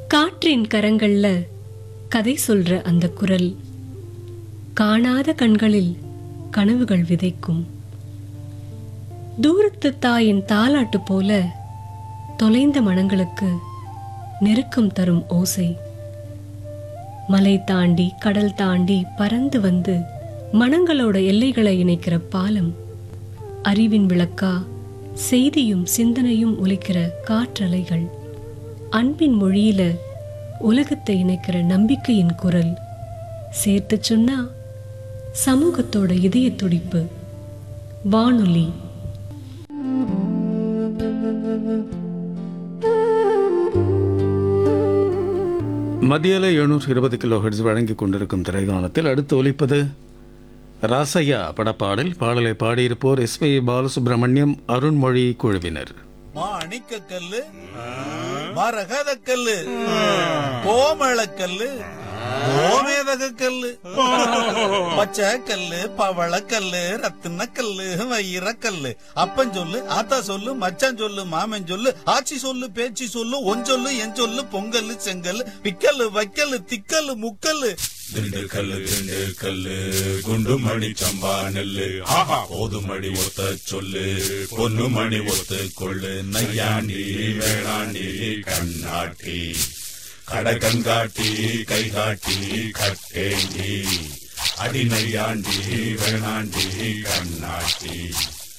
காற்றின் கரங்கள்ல கதை சொல்ற அந்த குரல் காணாத கண்களில் கனவுகள் விதைக்கும் தூரத்து தாயின் தாலாட்டு போல தொலைந்த மனங்களுக்கு நெருக்கம் தரும் ஓசை மலை தாண்டி கடல் தாண்டி பறந்து வந்து மனங்களோட எல்லைகளை இணைக்கிற பாலம் அறிவின் விளக்கா செய்தியும் சிந்தனையும் ஒலிக்கிற காற்றலைகள் அன்பின் மொழியில உலகத்தை இணைக்கிற நம்பிக்கையின் குரல் சேர்த்து சொன்னா சமூகத்தோட இதய துடிப்பு வானொலி மத்தியில எழுநூற்றி இருபது கிலோ ஹெர்ட்ஸ் வழங்கிக் கொண்டிருக்கும் திரைகாணத்தில் அடுத்து ஒலிப்பது ராசையா படப்பாடல் பாடலை பாடியிருப்போர் எஸ் பி பாலசுப்ரமணியம் அருண்மொழி குழுவினர் மாணிக்க கல்லு மரகத கல்லு கோமள கல்லு கோமேதக கல்லு பச்சை கல்லு பவள கல்லு ரத்தின கல்லு வைர கல்லு அப்பன் சொல்லு ஆத்தா சொல்லு மச்சான் சொல்லு மாமன் சொல்லு ஆச்சி சொல்லு பேச்சி சொல்லு ஒன் சொல்லு என் சொல்லு பொங்கல் செங்கல் பிக்கல்லு வைக்கல்லு திக்கல்லு முக்கல்லு திண்டுக்கல்லு திண்டுக்கல்லு குண்டு மணி சம்பா நெல்லு போதுமணி ஒத்த சொல்லு பொண்ணு மணி ஒத்து கொள்ளு நையாண்டி வேளாண்டி கண்ணாட்டி கடகங்காட்டி கைகாட்டி கட்டேண்டி அடி நையாண்டி வேளாண்டி கண்ணாட்டி